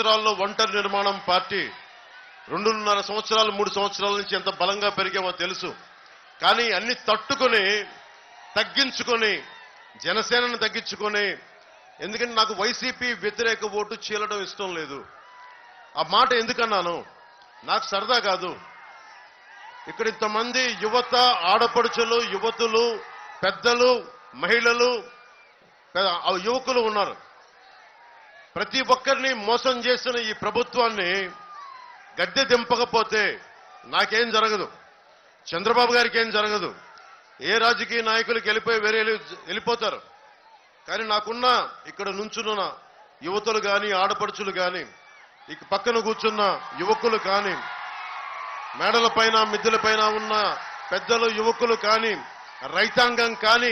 సంవత్సరాల్లో ఒంటరి నిర్మాణం పార్టీ రెండున్నర సంవత్సరాలు మూడు సంవత్సరాల నుంచి ఎంత బలంగా పెరిగామో తెలుసు కానీ అన్ని తట్టుకొని తగ్గించుకొని జనసేనను తగ్గించుకొని ఎందుకంటే నాకు వైసీపీ వ్యతిరేక ఓటు చీలడం ఇష్టం లేదు ఆ మాట ఎందుకన్నాను నాకు సరదా కాదు ఇక్కడ ఇంతమంది యువత ఆడపడుచులు యువతులు పెద్దలు మహిళలు పెద్ద- ఆ యువకులు ఉన్నారు ప్రతి ఒక్కరిని మోసం చేసిన ఈ ప్రభుత్వాన్ని గద్దె దింపకపోతే నాకేం జరగదు చంద్రబాబు గారికి ఏం జరగదు ఏ రాజకీయ నాయకులకి వెళ్ళిపోయి వేరే వెళ్ళి- వెళ్ళిపోతారు కానీ నాకున్న ఇక్కడ నుంచున్న యువతులు కానీ ఆడపడుచులు కానీ ఇక పక్కన కూర్చున్న యువకులు కానీ మేడల పైన మిద్దెల పైన ఉన్న పెద్దలు యువకులు కానీ రైతాంగం కానీ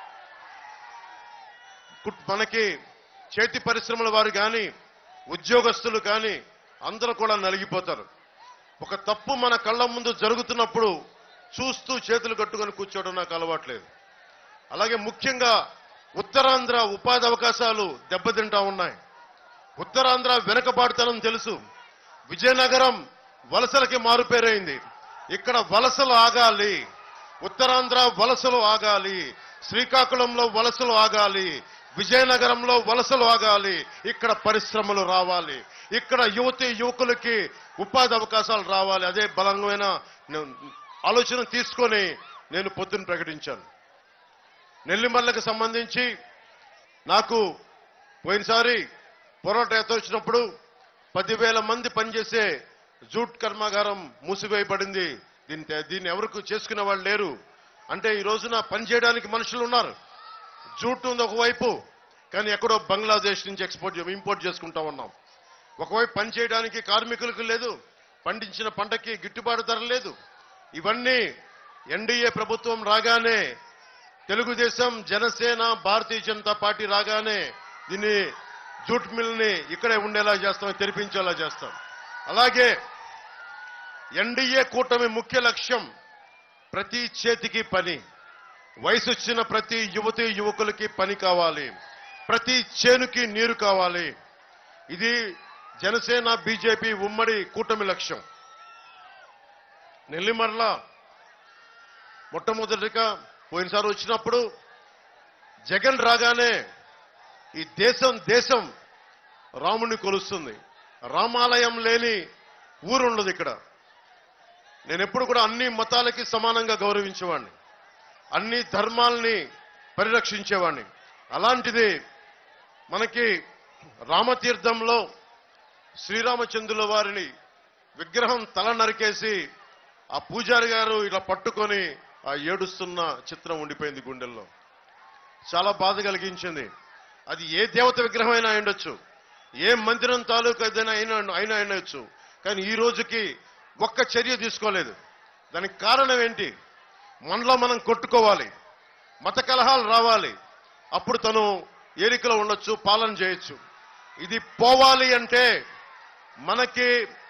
కుట్- మనకి చేతి పరిశ్రమల వారు కానీ ఉద్యోగస్తులు కానీ అందరూ కూడా నలిగిపోతారు ఒక తప్పు మన కళ్ళ ముందు జరుగుతున్నప్పుడు చూస్తూ చేతులు కట్టుకొని కూర్చోవడం నాకు అలవాట్లేదు అలాగే ముఖ్యంగా ఉత్తరాంధ్ర ఉపాధి అవకాశాలు దెబ్బతింటా ఉన్నాయి ఉత్తరాంధ్ర వెనకబాటుతనం తెలుసు విజయనగరం వలసలకి మారుపేరైంది ఇక్కడ వలసలు ఆగాలి ఉత్తరాంధ్ర వలసలు ఆగాలి శ్రీకాకుళంలో వలసలు ఆగాలి విజయనగరంలో వలసలు ఆగాలి ఇక్కడ పరిశ్రమలు రావాలి ఇక్కడ యువతి యువకులకి ఉపాధి అవకాశాలు రావాలి అదే బలమైన న- ఆలోచన తీసుకొని నేను పొద్దున్న ప్రకటించాను నెల్లిమర్లకు సంబంధించి నాకు పోయినసారి పోరాట యాత్ర వచ్చినప్పుడు పదివేల మంది పనిచేసే జూట్ కర్మాగారం మూసివేయబడింది దీన్ని దీన్ని ఎవరికి చేసుకునే వాళ్ళు లేరు అంటే ఈ రోజున పని చేయడానికి మనుషులు ఉన్నారు జూట్ ఉంది ఒకవైపు కానీ ఎక్కడో బంగ్లాదేశ్ నుంచి ఎక్స్పోర్ట్ ఇంపోర్ట్ చేసుకుంటా ఉన్నాం ఒకవైపు పని చేయడానికి కార్మికులకు లేదు పండించిన పంటకి గిట్టుబాటు ధర లేదు ఇవన్నీ ఎన్డీఏ ప్రభుత్వం రాగానే తెలుగుదేశం జనసేన భారతీయ జనతా పార్టీ రాగానే దీన్ని జూట్ మిల్ ని ఇక్కడే ఉండేలా చేస్తాం తెరిపించేలా చేస్తాం అలాగే ఎన్డీఏ కూటమి ముఖ్య లక్ష్యం ప్రతి చేతికి పని వయసు వచ్చిన ప్రతి యువతి యువకులకి పని కావాలి ప్రతి చేనుకి నీరు కావాలి ఇది జనసేన బీజేపీ ఉమ్మడి కూటమి లక్ష్యం నెల్లిమర్ల మొట్టమొదటిగా పోయినసారి వచ్చినప్పుడు జగన్ రాగానే ఈ దేశం దేశం రాముని కొలుస్తుంది రామాలయం లేని ఊరు ఉండదు ఇక్కడ నేను ఎప్పుడు కూడా అన్ని మతాలకి సమానంగా గౌరవించేవాడిని అన్ని ధర్మాల్ని పరిరక్షించేవాడిని అలాంటిది మనకి రామతీర్థంలో శ్రీరామచంద్రుల వారిని విగ్రహం తల నరికేసి ఆ పూజారి గారు ఇలా పట్టుకొని ఆ ఏడుస్తున్న చిత్రం ఉండిపోయింది గుండెల్లో చాలా బాధ కలిగించింది అది ఏ దేవత విగ్రహం అయినా ఉండొచ్చు ఏ మందిరం తాలూకు ఏదైనా అయినా అయినా ఉండొచ్చు కానీ ఈ రోజుకి ఒక్క చర్య తీసుకోలేదు దానికి కారణం ఏంటి మనలో మనం కొట్టుకోవాలి మత కలహాలు రావాలి అప్పుడు తను ఏరికలో ఉండొచ్చు పాలన చేయొచ్చు ఇది పోవాలి అంటే మనకి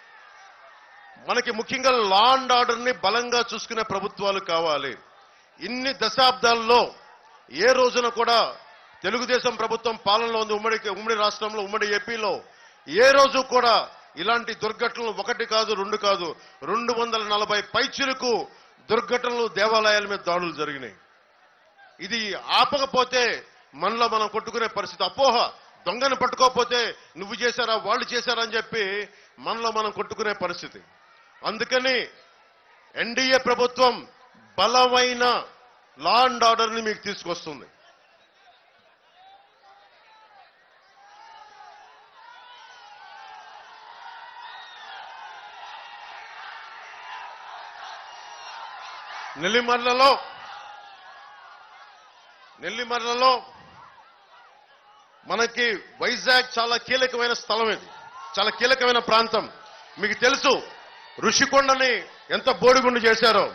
మనకి ముఖ్యంగా లా అండ్ ఆర్డర్ ని బలంగా చూసుకునే ప్రభుత్వాలు కావాలి ఇన్ని దశాబ్దాల్లో ఏ రోజున కూడా తెలుగుదేశం ప్రభుత్వం పాలనలో ఉంది ఉమ్మడి ఉమ్మడి రాష్ట్రంలో ఉమ్మడి ఏపీలో ఏ రోజు కూడా ఇలాంటి దుర్ఘటనలు ఒకటి కాదు రెండు కాదు రెండు వందల నలభై పైచులకు దుర్ఘటనలు దేవాలయాల మీద దాడులు జరిగినాయి ఇది ఆపకపోతే మనలో మనం కొట్టుకునే పరిస్థితి అపోహ దొంగను పట్టుకోకపోతే నువ్వు చేశారా వాళ్ళు చేశారా అని చెప్పి మనలో మనం కొట్టుకునే పరిస్థితి అందుకని ఎన్డీఏ ప్రభుత్వం బలమైన లా అండ్ ఆర్డర్ ని మీకు తీసుకొస్తుంది నెల్లిమర్లలో నెల్లిమర్లలో మనకి వైజాగ్ చాలా కీలకమైన స్థలం ఇది చాలా కీలకమైన ప్రాంతం మీకు తెలుసు ఋషికొండని ఎంత బోడిగుండు చేశారో